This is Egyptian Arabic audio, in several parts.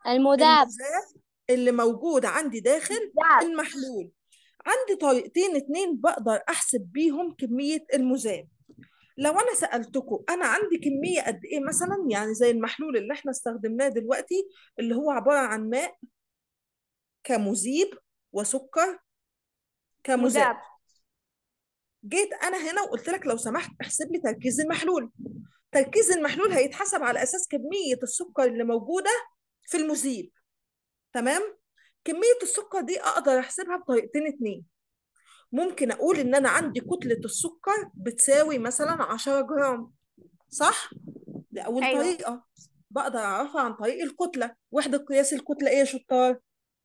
المذاب المذاب اللي موجود عندي داخل مذاب المحلول عندي طريقتين اتنين بقدر احسب بيهم كمية المذاب لو انا سألتكم انا عندي كمية قد ايه مثلا يعني زي المحلول اللي احنا استخدمناه دلوقتي اللي هو عبارة عن ماء كمذيب وسكر كمذاب مذاب جيت انا هنا وقلت لك لو سمحت احسب لي تركيز المحلول تركيز المحلول هيتحسب على اساس كمية السكر اللي موجودة في المذيب تمام كمية السكر دي اقدر احسبها بطريقتين اتنين ممكن اقول ان انا عندي كتلة السكر بتساوي مثلا 10 جرام صح دي اول أيوة. طريقة بقدر اعرفها عن طريق الكتلة وحدة قياس الكتلة ايه يا شطار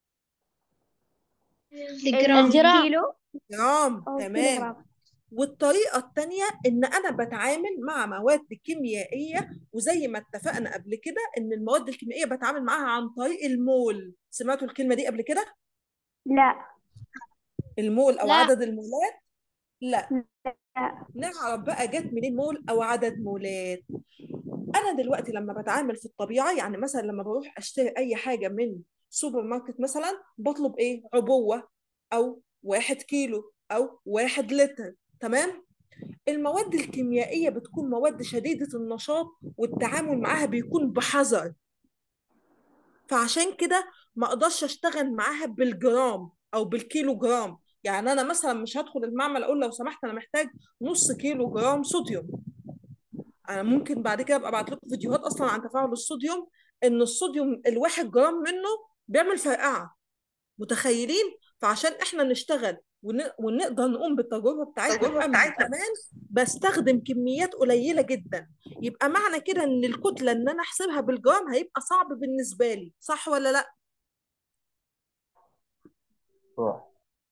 الجرام الجرام كيلو جرام أو تمام كيلوغرام والطريقة التانية إن أنا بتعامل مع مواد كيميائية وزي ما اتفقنا قبل كده إن المواد الكيميائية بتعامل معاها عن طريق المول سمعتوا الكلمة دي قبل كده؟ لا المول أو لا. عدد المولات؟ لا لا نعرف بقى جت منين مول أو عدد مولات أنا دلوقتي لما بتعامل في الطبيعة يعني مثلا لما بروح أشتري أي حاجة من سوبر ماركت مثلا بطلب إيه؟ عبوة أو واحد كيلو أو واحد لتر تمام؟ المواد الكيميائية بتكون مواد شديدة النشاط والتعامل معاها بيكون بحذر فعشان كده ما اقدرش اشتغل معاها بالجرام او بالكيلو جرام يعني انا مثلا مش هدخل المعمل اقول لو سمحت انا محتاج نص كيلو جرام صوديوم انا ممكن بعد كده ابقى ابعت لكم فيديوهات اصلا عن تفاعل الصوديوم ان الصوديوم الواحد جرام منه بيعمل فرقعة متخيلين فعشان احنا نشتغل ون... ونقدر نقوم بالتجربه بتاعتنا بأمن كمان بستخدم كميات قليله جدا يبقى معنى كده ان الكتله ان انا احسبها بالجرام هيبقى صعب بالنسبه لي صح ولا لا صح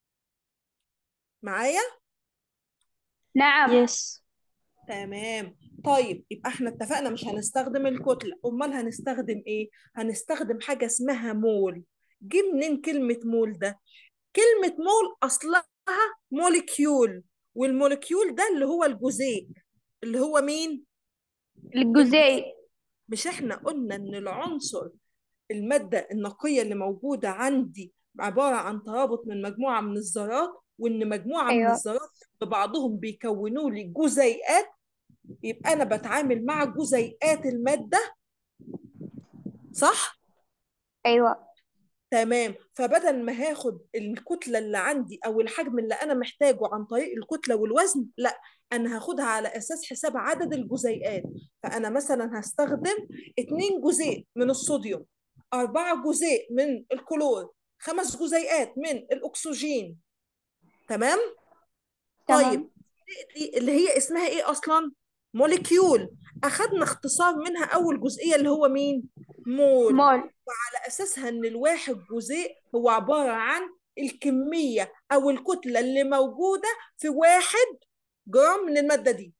معايا نعم يس تمام طيب يبقى احنا اتفقنا مش هنستخدم الكتله امال هنستخدم ايه هنستخدم حاجه اسمها مول جه منين كلمه مول ده كلمه مول اصلها موليكيول والموليكيول ده اللي هو الجزيء اللي هو مين الجزيء مش احنا قلنا ان العنصر المادة النقية اللي موجودة عندي عبارة عن ترابط من مجموعة من الذرات وان مجموعة من أيوة. الذرات ببعضهم بيكونوا لي جزيئات يبقى انا بتعامل مع جزيئات المادة صح؟ أيوة تمام فبدل ما هاخد الكتلة اللي عندي أو الحجم اللي أنا محتاجه عن طريق الكتلة والوزن لا أنا هاخدها على أساس حساب عدد الجزيئات فأنا مثلا هستخدم اتنين جزيء من الصوديوم أربعة جزيء من الكلور خمس جزيئات من الأكسجين تمام؟ تمام. طيب دي اللي هي اسمها إيه أصلا؟ موليكيول أخدنا اختصار منها أول جزئية اللي هو مين؟ مول مول على اساسها ان الواحد جزيء هو عباره عن الكميه او الكتله اللي موجوده في واحد جرام من الماده دي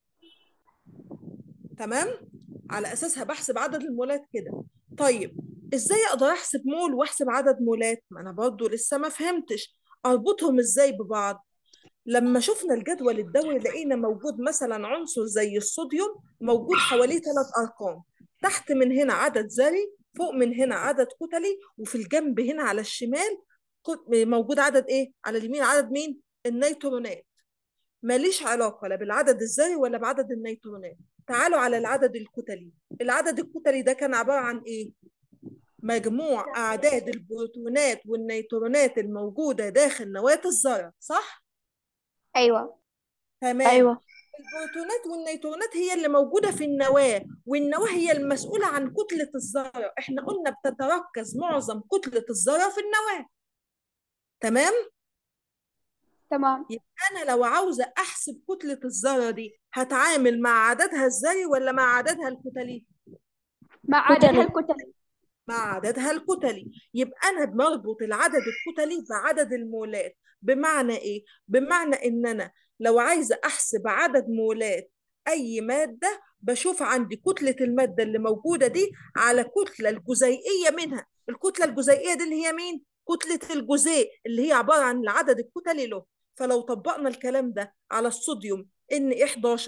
تمام على اساسها بحسب عدد المولات كده طيب ازاي اقدر احسب مول واحسب عدد مولات ما انا برضو لسه ما فهمتش اربطهم ازاي ببعض لما شفنا الجدول الدوري لقينا موجود مثلا عنصر زي الصوديوم موجود حواليه ثلاث ارقام تحت من هنا عدد ذري فوق من هنا عدد كتلي وفي الجنب هنا على الشمال كت- موجود عدد ايه على اليمين عدد مين النيترونات ماليش علاقة لا بالعدد الذري ولا بعدد النيترونات تعالوا على العدد الكتلي العدد الكتلي ده كان عبارة عن ايه مجموع أعداد البروتونات والنيترونات الموجودة داخل نواة الذرة صح؟ أيوة تمام أيوة البروتونات والنيترونات هي اللي موجودة في النواة والنواة هي المسؤولة عن كتلة الذرة احنا قلنا بتتركز معظم كتلة الذرة في النواة تمام تمام أنا لو عاوزة أحسب كتلة الذرة دي هتعامل مع عددها الذري ولا مع عددها الكتلي مع عددها كتلي. الكتل مع عددها الكتلي يبقى أنا بربط العدد الكتلي بعدد المولات بمعنى إيه؟ بمعنى إن أنا لو عايزة أحسب عدد مولات أي مادة بشوف عندي كتلة المادة اللي موجودة دي على كتلة الجزيئية منها الكتلة الجزيئية دي اللي هي مين؟ كتلة الجزيء اللي هي عبارة عن العدد الكتلي له فلو طبقنا الكلام ده على الصوديوم ان 11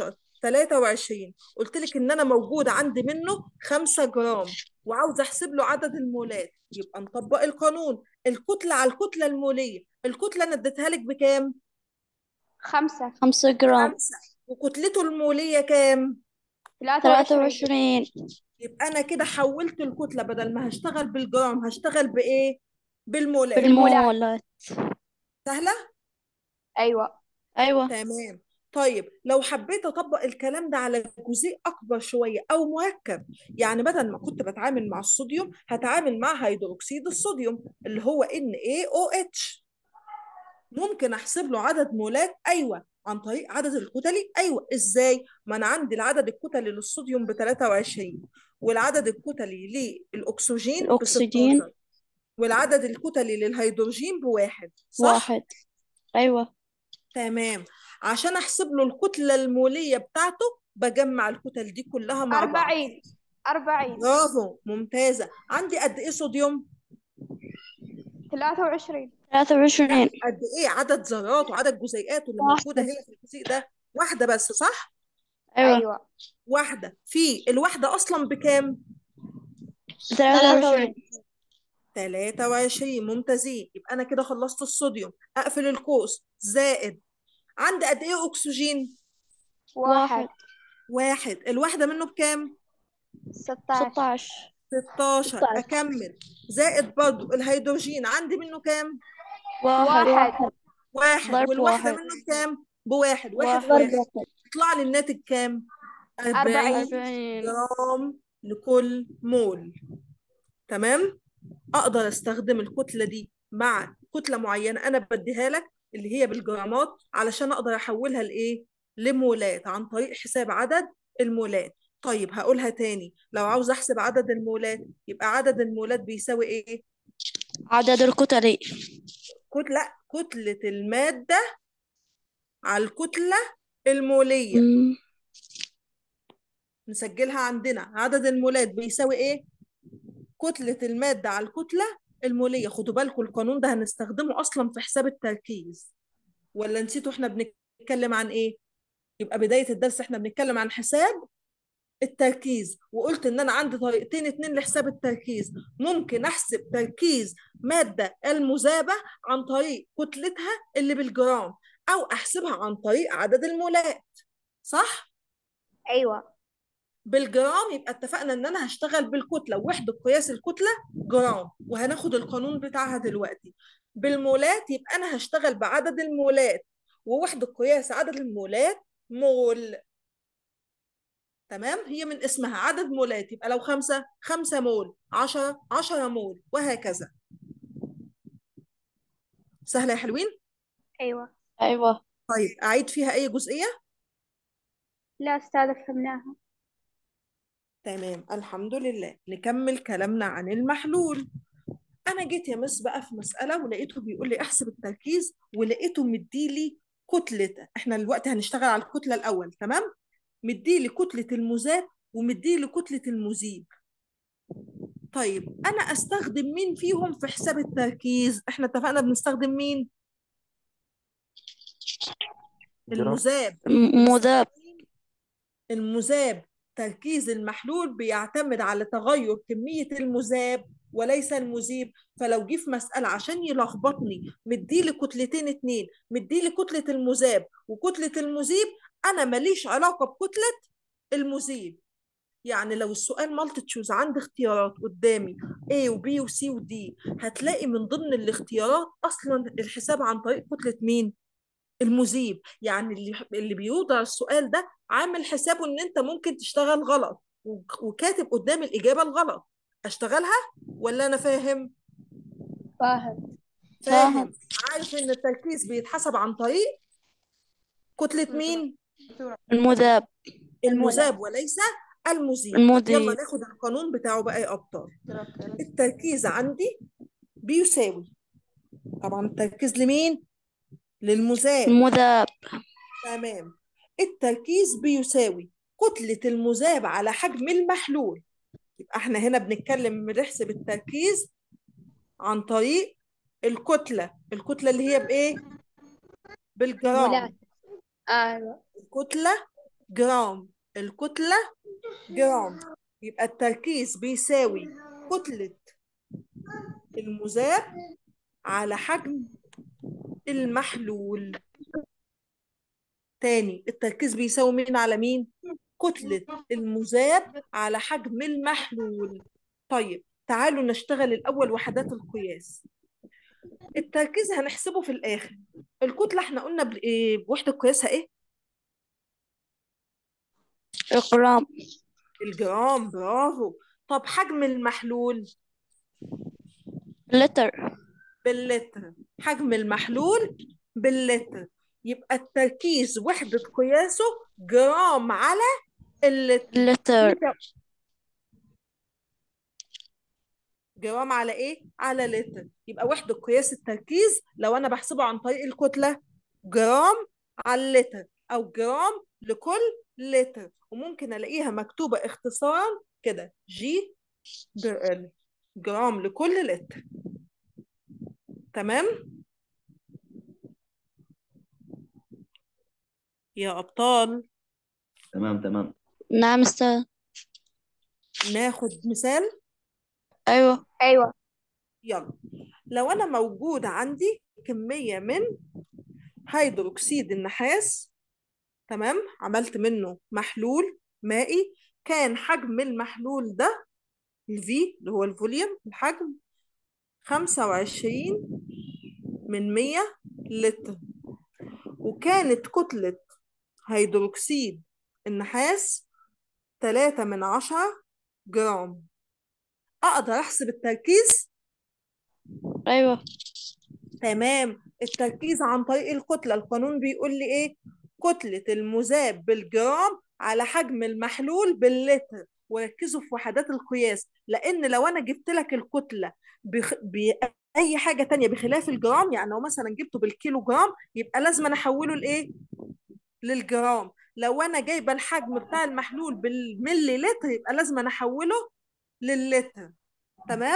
23 قلت لك ان انا موجود عندي منه 5 جرام وعاوز احسب له عدد المولات يبقى نطبق القانون الكتله على الكتله الموليه الكتله انا اديتها لك بكام خمسة خمسة جرام خمسة وكتلته الموليه كام ثلاثة ثلاثة وعشرين وعشرين يبقى انا كده حولت الكتله بدل ما هشتغل بالجرام هشتغل بايه بالمولات بالمولات سهله أيوة أيوة تمام طيب لو حبيت اطبق الكلام ده على جزيء اكبر شويه او مركب يعني بدل ما كنت بتعامل مع الصوديوم هتعامل مع هيدروكسيد الصوديوم اللي هو NaOH ممكن احسب له عدد مولات ايوه عن طريق عدد الكتلي ايوه ازاي ما انا عندي العدد الكتلي للصوديوم ب 23 والعدد الكتلي للاكسجين ب الأكسجين 16 والعدد الكتلي للهيدروجين بواحد صح واحد أيوة تمام عشان احسب له الكتله الموليه بتاعته بجمع الكتل دي كلها مع بعض أربعين أربعين برافو ممتازه عندي قد ايه صوديوم ثلاثة وعشرين ثلاثة وعشرين قد ايه عدد ذرات وعدد جزيئات اللي واحدة. موجوده هنا في الجزيء ده واحده بس صح أيوة أيوة واحده في الواحده اصلا بكام ثلاثة وعشرين 23 ممتازين يبقى انا كده خلصت الصوديوم اقفل القوس زائد عندي قد ايه اكسجين واحد واحد الواحده منه بكام ستاشر ستة عشر 16 16. اكمل زائد برضو الهيدروجين عندي منه كام واحد واحد واحد ضرب والواحده واحد. منه بكام بواحد واحد واحد. واحد يطلع لي الناتج كام أربعين. 40 أربعين جرام لكل مول تمام اقدر استخدم الكتله دي مع كتله معينه انا بديها لك اللي هي بالجرامات علشان اقدر احولها لايه لمولات عن طريق حساب عدد المولات طيب هقولها تاني لو عاوز احسب عدد المولات يبقى عدد المولات بيساوي ايه عدد الكتلي كتله كتله الماده على الكتله الموليه مم. نسجلها عندنا عدد المولات بيساوي ايه كتلة المادة على الكتلة المولية خدوا بالكم القانون ده هنستخدمه أصلا في حساب التركيز ولا نسيتوا احنا بنتكلم عن ايه يبقى بداية الدرس احنا بنتكلم عن حساب التركيز وقلت ان انا عندي طريقتين اتنين لحساب التركيز ممكن احسب تركيز مادة المذابة عن طريق كتلتها اللي بالجرام او احسبها عن طريق عدد المولات صح أيوة بالجرام يبقى اتفقنا ان انا هشتغل بالكتله ووحده قياس الكتله جرام وهناخد القانون بتاعها دلوقتي بالمولات يبقى انا هشتغل بعدد المولات ووحده قياس عدد المولات مول تمام هي من اسمها عدد مولات يبقى لو خمسة خمسة مول عشرة عشرة مول وهكذا سهلة يا حلوين أيوة أيوة طيب أعيد فيها أي جزئية لا أستاذة فهمناها تمام الحمد لله نكمل كلامنا عن المحلول انا جيت يا مس بقى في مساله ولقيته بيقول لي احسب التركيز ولقيته مديلي كتله احنا دلوقتي هنشتغل على الكتله الاول تمام مديلي كتله المذاب ومديلي كتله المذيب طيب انا استخدم مين فيهم في حساب التركيز احنا اتفقنا بنستخدم مين المذاب م- مذاب المذاب تركيز المحلول بيعتمد على تغير كمية المذاب وليس المذيب فلو جه في مسألة عشان يلخبطني مديلي كتلتين اتنين مديلي كتلة المذاب وكتلة المذيب أنا ماليش علاقة بكتلة المذيب يعني لو السؤال مالتي تشوز عندي اختيارات قدامي A و B و C و D هتلاقي من ضمن الاختيارات أصلا الحساب عن طريق كتلة مين؟ المذيب يعني اللي اللي بيوضع السؤال ده عامل حسابه ان انت ممكن تشتغل غلط وك- وكاتب قدام الإجابة الغلط اشتغلها ولا انا فاهم فاهم فاهم عارف ان التركيز بيتحسب عن طريق كتلة مين المذاب المذاب وليس المذيب المذيب. يلا ناخد القانون بتاعه بقى يا ابطال التركيز عندي بيساوي طبعا التركيز لمين للمذاب المذاب تمام التركيز بيساوي كتلة المذاب على حجم المحلول يبقى احنا هنا بنتكلم بنحسب التركيز عن طريق الكتلة الكتلة اللي هي بإيه؟ بالجرام مولات أيوة الكتلة جرام الكتلة جرام يبقى التركيز بيساوي كتلة المذاب على حجم المحلول تاني التركيز بيساوي مين على مين كتلة المذاب على حجم المحلول طيب تعالوا نشتغل الأول وحدات القياس التركيز هنحسبه في الآخر الكتلة احنا قلنا بإيه بوحدة قياسها ايه الجرام الجرام برافو طب حجم المحلول لتر باللتر حجم المحلول باللتر يبقى التركيز وحدة قياسه جرام على اللتر لتر جرام على ايه؟ على لتر يبقى وحدة قياس التركيز لو انا بحسبه عن طريق الكتلة جرام على اللتر او جرام لكل لتر وممكن الاقيها مكتوبة اختصارا كده جي بر ال جرام لكل لتر تمام؟ يا ابطال تمام تمام نعم أستاذ ناخد مثال أيوة أيوة يلا لو أنا موجود عندي كمية من هيدروكسيد النحاس تمام عملت منه محلول مائي كان حجم المحلول ده الفي اللي هو الفوليوم الحجم خمسة وعشرين من مية لتر وكانت كتلة هيدروكسيد النحاس تلاتة من عشرة جرام أقدر أحسب التركيز أيوة تمام التركيز عن طريق الكتلة القانون بيقول لي ايه كتلة المذاب بالجرام على حجم المحلول باللتر وركزوا في وحدات القياس لان لو انا جبت لك الكتلة بخ... بأي حاجة تانية بخلاف الجرام يعني لو مثلا جبته بالكيلو جرام يبقى لازم أنا احوله لايه للجرام لو انا جايبه الحجم بتاع المحلول بالملي لتر يبقى لازم أنا احوله لللتر تمام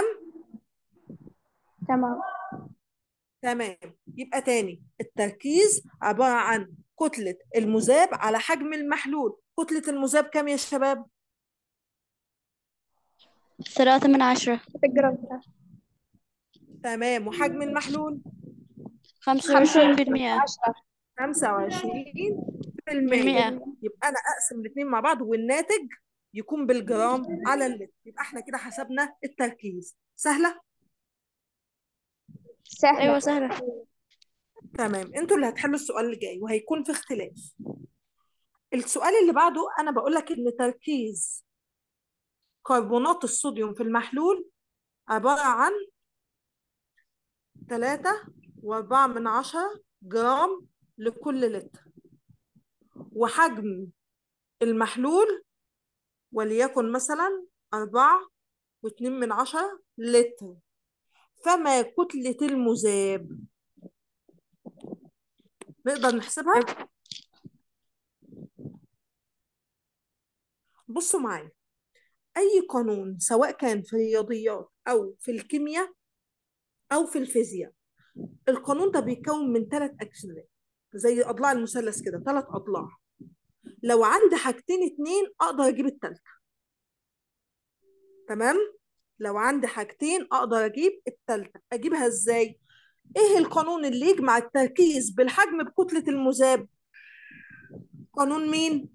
تمام تمام يبقى تاني التركيز عبارة عن كتلة المذاب على حجم المحلول كتلة المذاب كام يا شباب؟ ثلاثة من عشرة تقرأ تمام وحجم المحلول خمسة وعشرين بالمئة عشرة 25 في بالمئة المية يبقى أنا أقسم الاتنين مع بعض والناتج يكون بالجرام على اللتر يبقى احنا كده حسبنا التركيز سهلة؟ سهلة أيوة سهلة تمام انتوا اللي هتحلوا السؤال اللي جاي وهيكون في اختلاف السؤال اللي بعده انا بقول لك ان تركيز كربونات الصوديوم في المحلول عبارة عن تلاتة وأربعة من عشرة جرام لكل لتر وحجم المحلول وليكن مثلا أربعة واتنين من عشرة لتر فما كتلة المذاب نقدر نحسبها بصوا معايا أي قانون سواء كان في الرياضيات أو في الكيمياء أو في الفيزياء القانون ده بيتكون من ثلاث أجزاء زي أضلاع المثلث كده ثلاث أضلاع لو عندي حاجتين اتنين أقدر أجيب التالتة تمام لو عندي حاجتين أقدر أجيب التالتة أجيبها إزاي إيه القانون اللي يجمع التركيز بالحجم بكتلة المذاب قانون مين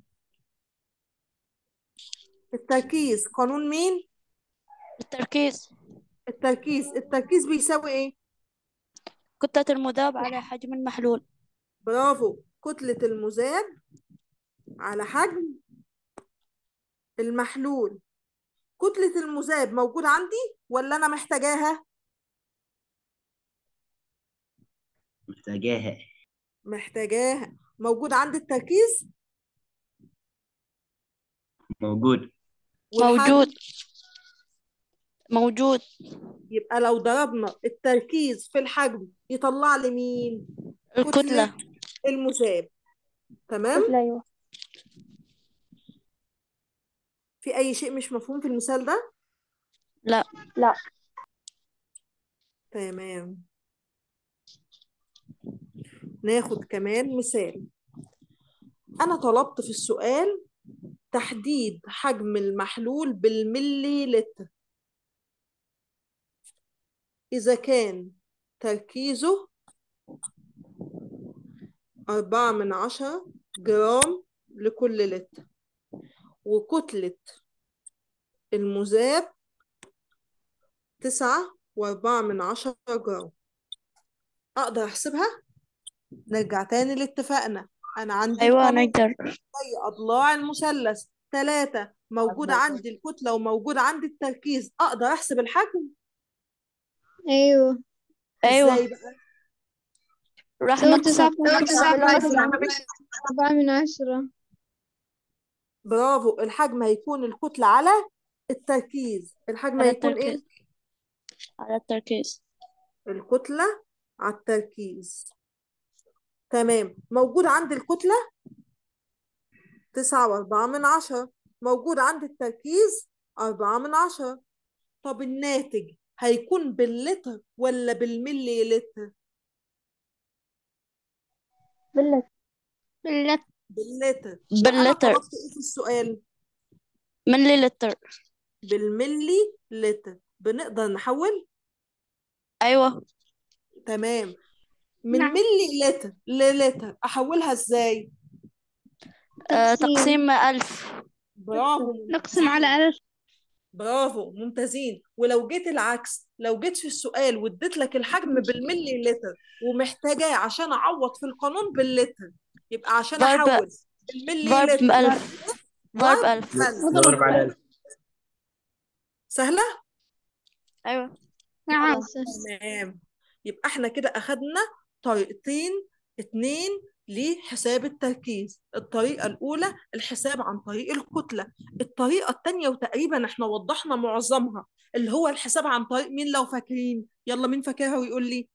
التركيز قانون مين التركيز التركيز التركيز بيساوي ايه كتلة المذاب على حجم المحلول برافو كتلة المذاب على حجم المحلول كتلة المذاب موجودة عندي ولا أنا محتاجاها؟ محتاجاها محتاجاها موجود عندي التركيز موجود والحجم موجود موجود يبقى لو ضربنا التركيز في الحجم يطلع لي مين؟ الكتلة المذاب تمام؟ كتلة أيوة في أي شيء مش مفهوم في المثال ده؟ لا لا تمام ناخد كمان مثال أنا طلبت في السؤال تحديد حجم المحلول بالملي لتر إذا كان تركيزه أربعة من عشرة جرام لكل لتر وكتلة المذاب تسعة وأربعة من عشرة جرام أقدر أحسبها؟ نرجع تاني لاتفاقنا أنا عندي أيوة القانون نقدر زي أضلاع المثلث ثلاثة موجودة عندي الكتلة وموجودة عندي التركيز أقدر أحسب الحجم أيوة أيوة إزاي بقى؟ راح سوي نقسم تسعة سوي تسعة تسعة بلس أربعة من عشرة برافو الحجم هيكون الكتلة على التركيز الحجم على هيكون إيه؟ التركيز على التركيز الكتلة على التركيز تمام موجود عند الكتلة تسعة وأربعة من عشرة موجود عند التركيز أربعة من عشرة طب الناتج هيكون باللتر ولا بالملي لتر؟ بلس باللت باللتر وأنا باللتر طلبت إيه في السؤال؟ ملي لتر بالملي لتر بنقدر نحول؟ أيوة تمام من نعم. ملي لتر للتر أحولها إزاي؟ آه تقسيم. تقسيم ألف برافو نقسم على ألف برافو ممتازين ولو جيت العكس لو جيت في السؤال واديت لك الحجم بالملي لتر ومحتاجاه عشان اعوض في القانون باللتر يبقى عشان ضرب- احول الملي ضرب لتر ألف ضرب ألف ألف. ضرب على ألف سهلة؟ أيوة نعم تمام يبقى احنا كده اخدنا طريقتين اتنين لحساب التركيز الطريقة الأولى الحساب عن طريق الكتلة الطريقة التانية وتقريبا احنا وضحنا معظمها اللي هو الحساب عن طريق مين لو فاكرين يلا مين فاكرها ويقول لي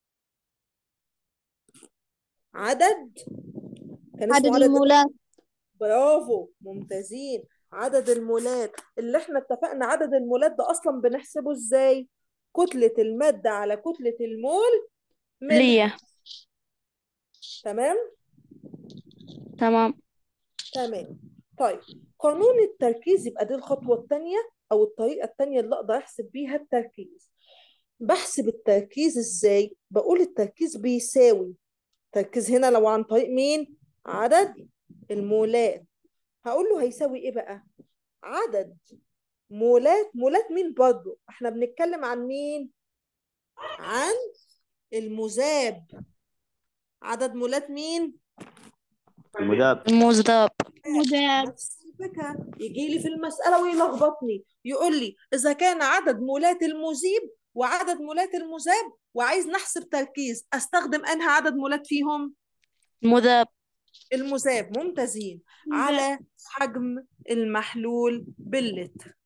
عدد كان اسمه عدد عدد المولات برافو ممتازين عدد المولات اللي احنا اتفقنا عدد المولات ده اصلا بنحسبه ازاي كتلة المادة على كتلة المول منها ليا تمام تمام تمام طيب قانون التركيز يبقى دي الخطوة التانية أو الطريقة التانية اللي أقدر أحسب بيها التركيز بحسب التركيز إزاي؟ بقول التركيز بيساوي تركيز هنا لو عن طريق مين؟ عدد المولات هقول له هيساوي إيه بقى؟ عدد مولات مولات مين برضه؟ إحنا بنتكلم عن مين؟ عن المذاب عدد مولات مين؟ المذاب المذاب مذاب نفس الفكرة يجي لي في المسألة ويلخبطني يقول لي إذا كان عدد مولات المذيب وعدد مولات المذاب وعايز نحسب تركيز أستخدم أنهى عدد مولات فيهم مذاب المذاب ممتازين على حجم المحلول باللتر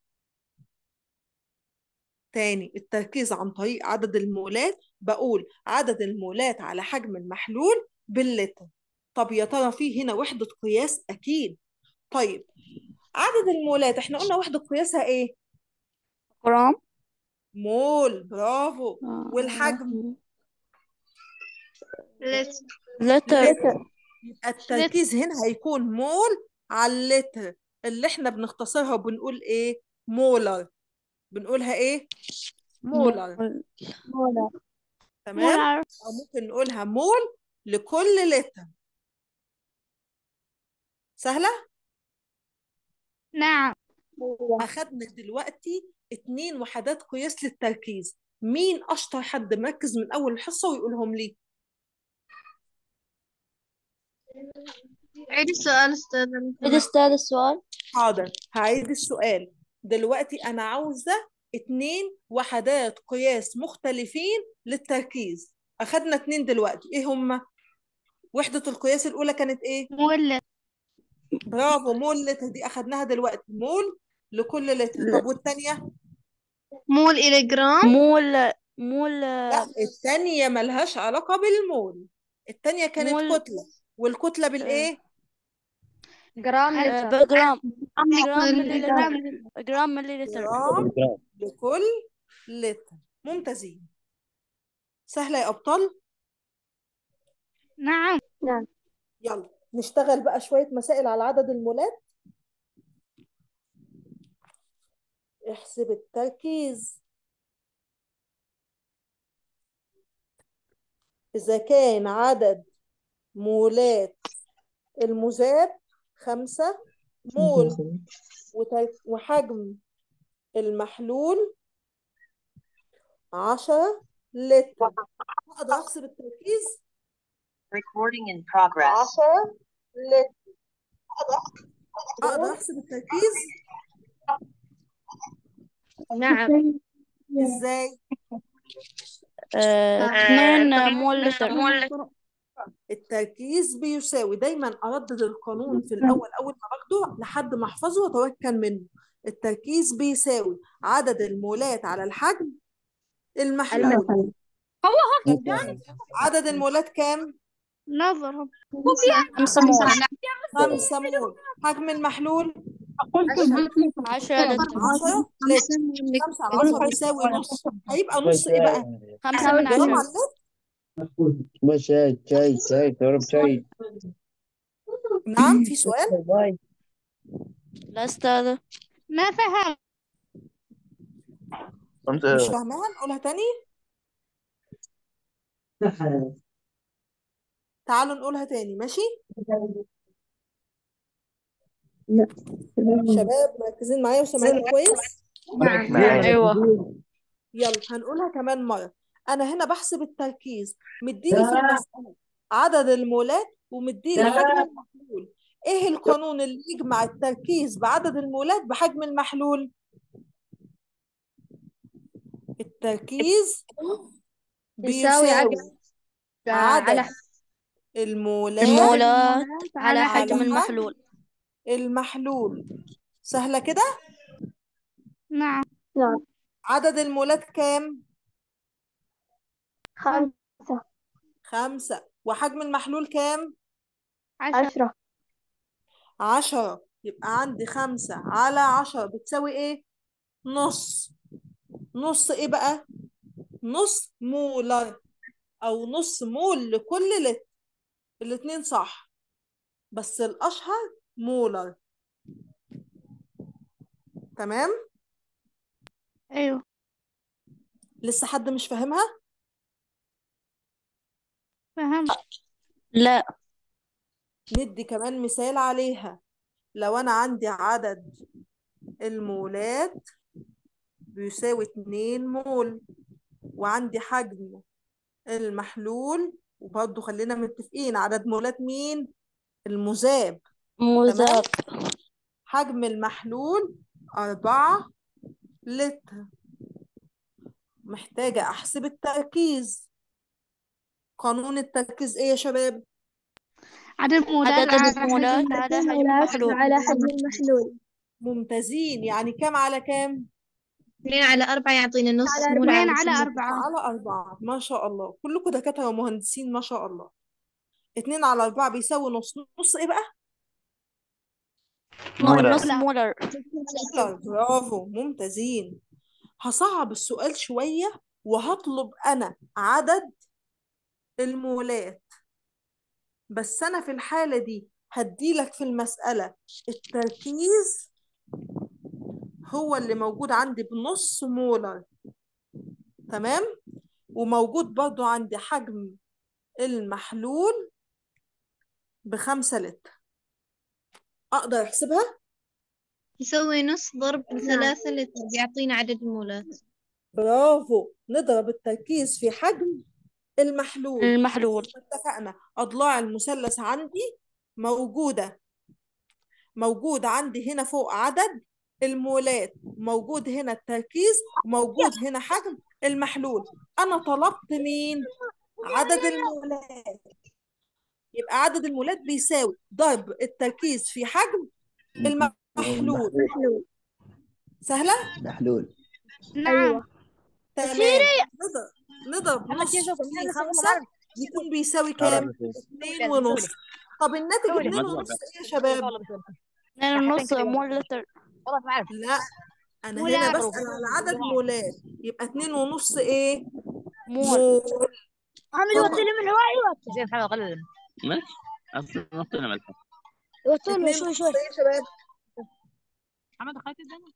تاني التركيز عن طريق عدد المولات بقول عدد المولات على حجم المحلول باللتر طب يا ترى في هنا وحدة قياس أكيد طيب عدد المولات احنا قلنا وحدة قياسها ايه جرام مول برافو آه. والحجم لتر لتر يبقى التركيز هنا هيكون مول على اللتر اللي احنا بنختصرها وبنقول ايه مولر بنقولها ايه مولر تمام او ممكن نقولها مول لكل لتر سهلة نعم أخدنا دلوقتي اتنين وحدات قياس للتركيز مين أشطر حد مركز من أول الحصة ويقولهم لي عيد السؤال أستاذ عيد أستاذ السؤال حاضر هعيد السؤال دلوقتي أنا عاوزة اتنين وحدات قياس مختلفين للتركيز أخدنا اتنين دلوقتي إيه هما؟ وحدة القياس الأولى كانت إيه؟ مولد برافو مول لتر دي أخدناها دلوقتي مول لكل لتر طب والتانية؟ مول إلى جرام مول مول لا التانية ملهاش علاقة بالمول التانية كانت مول- كتلة والكتلة بالإيه؟ جرام آه، لتر بجرام جرام ملي جرام لتر جرام ملي لتر جرام لكل لتر ممتازين سهلة يا أبطال نعم يلا نشتغل بقى شوية مسائل على عدد المولات احسب التركيز إذا كان عدد مولات المذاب خمسة مول وتر- وحجم المحلول عشرة لتر أقدر أحسب التركيز Recording in progress. عشرة لتر أقدر أحسب التركيز نعم إزاي؟ آه، اثنين مول لتر التركيز بيساوي دايما أردد القانون في الأول أول ما باخده لحد ما أحفظه وأتمكن منه التركيز بيساوي عدد المولات على الحجم المحلول عدد المولات كام؟ نضرب خمسة مول خمسة مول حجم المحلول عشرة لتر عشرة لتر خمسة على عشرة بيساوي نص هيبقى نص إيه بقى؟ خمسة من جرام عشرة على اللتر بس شاي شاي شاي تضرب شاي نعم في سؤال؟ لا أستاذة ما فهم مش فاهماها نقولها تاني؟ تعالوا نقولها تاني ماشي؟ شباب مركزين معايا وسامعيني كويس؟ أيوة يلا هنقولها كمان مرة أنا هنا بحسب التركيز مديني في المسألة عدد المولات ومديني حجم المحلول إيه القانون اللي يجمع التركيز بعدد المولات بحجم المحلول؟ التركيز يساوي عدد بيساوي على عدد المولات المولات على على حجم المحلول المحلول سهلة كده؟ نعم عدد المولات كام؟ خمسة خمسة وحجم المحلول كام؟ عشرة عشرة عشرة يبقى عندي خمسة على عشرة بتساوي ايه؟ نص نص ايه بقى؟ نص مولر او نص مول لكل لتر الاتنين صح بس الاشهر مولر تمام؟ أيوة لسه حد مش فاهمها؟ فهمت لا ندي كمان مثال عليها لو أنا عندي عدد المولات بيساوي 2 مول وعندي حجم المحلول وبرضه خلينا متفقين عدد مولات مين؟ المذاب مذاب حجم المحلول أربعة لتر محتاجة أحسب التركيز قانون التركيز إيه يا شباب؟ عدد مولات عدد على المولات حجم على حجم مولات المحلول على حجم المحلول ممتازين يعني كام على كام؟ اثنين على أربعة يعطينا نص على مول اثنين على على سنة. أربعة على أربعة ما شاء الله كلكم دكاترة ومهندسين ما شاء الله اتنين على أربعة بيساوي نص نص إيه بقى؟ مولر. نص مولر مولر برافو ممتازين هصعب السؤال شوية وهطلب أنا عدد المولات بس أنا في الحالة دي هديلك في المسألة التركيز هو اللي موجود عندي بنص مولر تمام وموجود برضو عندي حجم المحلول بخمسة لتر أقدر أحسبها يسوي نص ضرب ثلاثة لتر يعطينا عدد المولات برافو نضرب التركيز في حجم المحلول المحلول اتفقنا أضلاع المثلث عندي موجودة موجود عندي هنا فوق عدد المولات موجود هنا التركيز موجود هنا حجم المحلول أنا طلبت مين؟ عدد المولات يبقى عدد المولات بيساوي ضرب التركيز في حجم المحلول سهلة؟ محلول نعم تمام نضرب نضرب نص في خمسة يكون بيساوي كام؟ اتنين ونص طب الناتج اتنين ونص ايه يا شباب؟ اثنين ونص مول لتر لا انا هنا بسأل على عدد مولات يبقى اتنين ونص ايه؟ مول مول ماشي اصلا نقطة ملحق وصول اتنين شوي ونص شوي ايه يا شباب محمد اخواتي الدنيا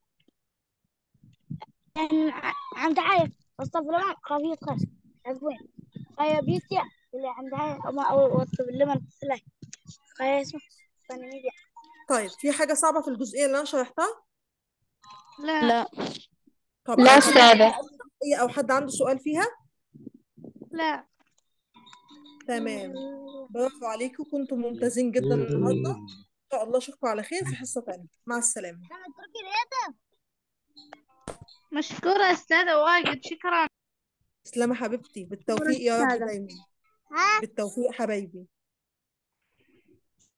يعني ع- عم تعايف وصف لمن خافية خاص عفوين خايا بيسيا اللي عم تعايف أما أو وصف لمن سلاح خايا اسمه ثاني ميديا طيب في حاجة صعبة في الجزئية اللي أنا شرحتها لا لا طب لا أنا أستاذة جزئية أو حد عنده سؤال فيها لا تمام برافو عليكم كنتم ممتازين جدا النهاردة إن شاء الله أشوفكم على خير في حصة تانية مع السلامة مشكورة أستاذة واجد شكرا تسلمي حبيبتي بالتوفيق يا رب أستاذة. دايما بالتوفيق حبايبي